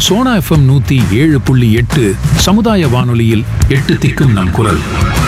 Sona FM நூத்தி ஏழு புள்ளி எட்டு சமுதாய வானொலியில் எட்டு திக்கும் நம் குரல்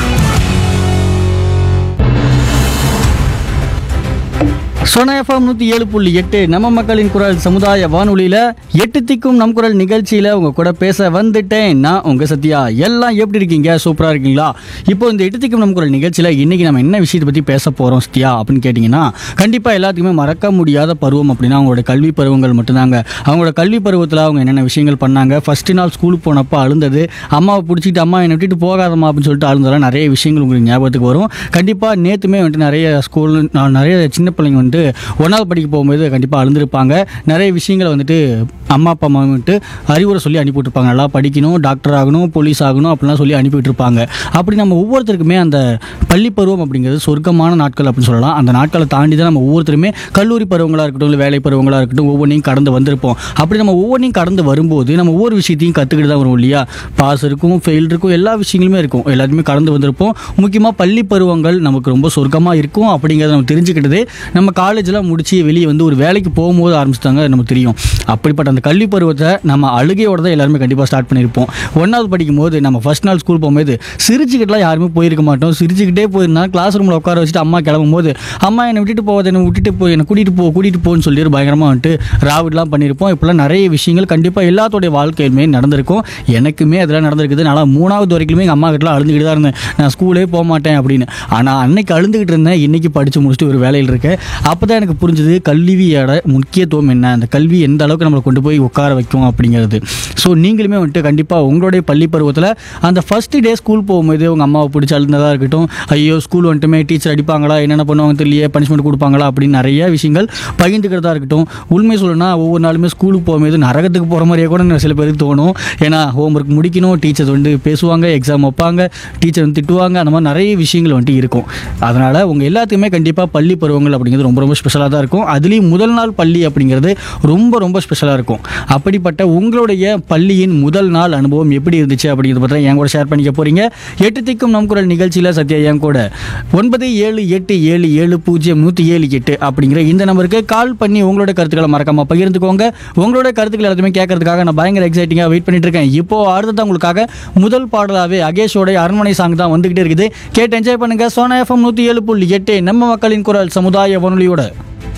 சோனா எஃப்எம் நூற்றி ஏழு புள்ளி எட்டு நம்ம மக்களின் குரல் சமுதாய வானொலியில் எட்டு திக்கும் நம் குரல் நிகழ்ச்சியில் உங்கள் கூட பேச வந்துட்டேன் நான் உங்கள் சத்யா எல்லாம் எப்படி இருக்கீங்க சூப்பராக இருக்கீங்களா இப்போ இந்த எட்டு திக்கும் நம் குரல் நிகழ்ச்சியில் இன்றைக்கி நம்ம என்ன விஷயத்தை பற்றி பேச போகிறோம் சத்யா அப்படின்னு கேட்டிங்கன்னா கண்டிப்பாக எல்லாத்துக்குமே மறக்க முடியாத பருவம் அப்படின்னா அவங்களோட கல்வி பருவங்கள் மட்டும்தாங்க அவங்களோட கல்வி பருவத்தில் அவங்க என்னென்ன விஷயங்கள் பண்ணாங்க ஃபஸ்ட்டு நாள் ஸ்கூலுக்கு போனப்போ அழுந்தது அம்மாவை பிடிச்சிட்டு அம்மா என்னை விட்டுட்டு போகாதம்மா அப்படின்னு சொல்லிட்டு அழுந்ததெல்லாம் நிறைய விஷயங்கள் உங்களுக்கு ஞாபகத்துக்கு வரும் கண்டிப்பாக நேற்றுமே வந்துட்டு நிறைய ஸ்கூல் நான் நிறைய சின்ன பிள்ளைங்க வந்துட்டு ஒன்றாவது படிக்க போகும்போது கண்டிப்பாக அழுந்திருப்பாங்க நிறைய விஷயங்களை வந்துட்டு அம்மா அப்பா அம்மா வந்துட்டு அறிவுரை சொல்லி அனுப்பிவிட்டுருப்பாங்க நல்லா படிக்கணும் டாக்டர் ஆகணும் போலீஸ் ஆகணும் அப்படிலாம் சொல்லி அனுப்பிவிட்டுருப்பாங்க அப்படி நம்ம ஒவ்வொருத்தருக்குமே அந்த பள்ளி பருவம் அப்படிங்கிறது சொர்க்கமான நாட்கள் அப்படின்னு சொல்லலாம் அந்த நாட்களை தாண்டி தான் நம்ம ஒவ்வொருத்தருமே கல்லூரி பருவங்களாக இருக்கட்டும் இல்லை வேலை பருவங்களாக இருக்கட்டும் ஒவ்வொன்றையும் கடந்து வந்திருப்போம் அப்படி நம்ம ஒவ்வொன்றையும் கடந்து வரும்போது நம்ம ஒவ்வொரு விஷயத்தையும் கற்றுக்கிட்டு தான் வரும் இல்லையா பாஸ் இருக்கும் ஃபெயில் இருக்கும் எல்லா விஷயங்களுமே இருக்கும் எல்லாத்தையுமே கடந்து வந்திருப்போம் முக்கியமாக பள்ளி பருவங்கள் நமக்கு ரொம்ப சொர்க்கமாக இருக்கும் அப்படிங்கிறத நம்ம தெரிஞ்சுக்கிட்டதே நம்ம காலேஜெலாம் முடிச்சு வெளியே வந்து ஒரு வேலைக்கு போகும்போது ஆரம்பிச்சிட்டாங்க நமக்கு தெரியும் அப்படிப்பட்ட அந்த கல்வி பருவத்தை நம்ம அழுகையோட தான் எல்லாருமே கண்டிப்பாக ஸ்டார்ட் பண்ணியிருப்போம் ஒன்றாவது படிக்கும்போது நம்ம ஃபர்ஸ்ட் நாள் ஸ்கூல் போகும்போது சிரிச்சுக்கிட்டுலாம் யாருமே போயிருக்க மாட்டோம் சிரிச்சுக்கிட்டே போயிருந்தா கிளாஸ் ரூமில் உட்கார வச்சுட்டு அம்மா கிளம்பும்போது அம்மா என்னை விட்டுட்டு போகாத என்னை விட்டுட்டு போ என்னை கூட்டிகிட்டு போ கூட்டிகிட்டு போன்னு சொல்லி பயங்கரமாக வந்துட்டு ராவிட்லாம் பண்ணியிருப்போம் இப்போலாம் நிறைய விஷயங்கள் கண்டிப்பாக எல்லாத்தோடைய வாழ்க்கையிலுமே நடந்திருக்கும் எனக்குமே அதெல்லாம் நடந்திருக்குது நான் மூணாவது வரைக்குமே எங்கள் அம்மா கிட்டலாம் அழுந்துக்கிட்டு தான் இருந்தேன் நான் ஸ்கூலே போக மாட்டேன் அப்படின்னு ஆனால் அன்னைக்கு அழுந்துக்கிட்டு இருந்தேன் இன்னைக்கு படித்து முடிச்சுட்டு ஒரு வேலையில் இருக்கேன் அப்போ தான் எனக்கு புரிஞ்சுது கல்வியோட முக்கியத்துவம் என்ன அந்த கல்வி எந்த அளவுக்கு நம்மளை கொண்டு போய் உட்கார வைக்கும் அப்படிங்கிறது ஸோ நீங்களுமே வந்துட்டு கண்டிப்பாக உங்களுடைய பள்ளி பருவத்தில் அந்த ஃபஸ்ட்டு டே ஸ்கூல் போகும்போது உங்கள் அம்மாவை பிடிச்சி அழுந்ததாக இருக்கட்டும் ஐயோ ஸ்கூல் வந்துட்டுமே டீச்சர் அடிப்பாங்களா என்னென்ன பண்ணுவாங்க தெரியலையே பனிஷ்மெண்ட் கொடுப்பாங்களா அப்படின்னு நிறைய விஷயங்கள் பகிர்ந்துக்கிறதா இருக்கட்டும் உண்மை சொல்லணும்னா ஒவ்வொரு நாளுமே ஸ்கூலுக்கு போகும்போது நரகத்துக்கு போகிற மாதிரியே கூட சில பேருக்கு தோணும் ஏன்னா ஹோம்ஒர்க் முடிக்கணும் டீச்சர் வந்து பேசுவாங்க எக்ஸாம் வைப்பாங்க டீச்சர் வந்து திட்டுவாங்க அந்த மாதிரி நிறைய விஷயங்கள் வந்துட்டு இருக்கும் அதனால் உங்கள் எல்லாத்துக்குமே கண்டிப்பாக பள்ளி பருவங்கள் அப்படிங்கிறது ரொம்ப ரொம்ப ஸ்பெஷலாக தான் இருக்கும் அதுலேயும் முதல் நாள் பள்ளி அப்படிங்கிறது ரொம்ப ரொம்ப ஸ்பெஷலாக இருக்கும் அப்படிப்பட்ட உங்களுடைய பள்ளியின் முதல் நாள் அனுபவம் எப்படி இருந்துச்சு அப்படிங்கிறத பற்றி என் கூட ஷேர் பண்ணிக்க போகிறீங்க எட்டு திக்கும் நம் குரல் நிகழ்ச்சியில் சத்யா என் கூட ஒன்பது ஏழு எட்டு ஏழு ஏழு பூஜ்ஜியம் நூற்றி ஏழு எட்டு அப்படிங்கிற இந்த நம்பருக்கு கால் பண்ணி உங்களோட கருத்துக்களை மறக்காம பகிர்ந்துக்கோங்க உங்களோட கருத்துக்கள் எல்லாத்தையுமே கேட்கறதுக்காக நான் பயங்கர எக்ஸைட்டிங்காக வெயிட் பண்ணிட்டு இருக்கேன் இப்போ அடுத்தது உங்களுக்காக முதல் பாடலாகவே அகேஷோட அரண்மனை சாங் தான் வந்துகிட்டே இருக்குது கேட்டு என்ஜாய் பண்ணுங்க சோனா எஃப்எம் நூற்றி ஏழு புள்ளி எட்டு நம்ம மக்களின் குரல் சமுதாய வானொலியோட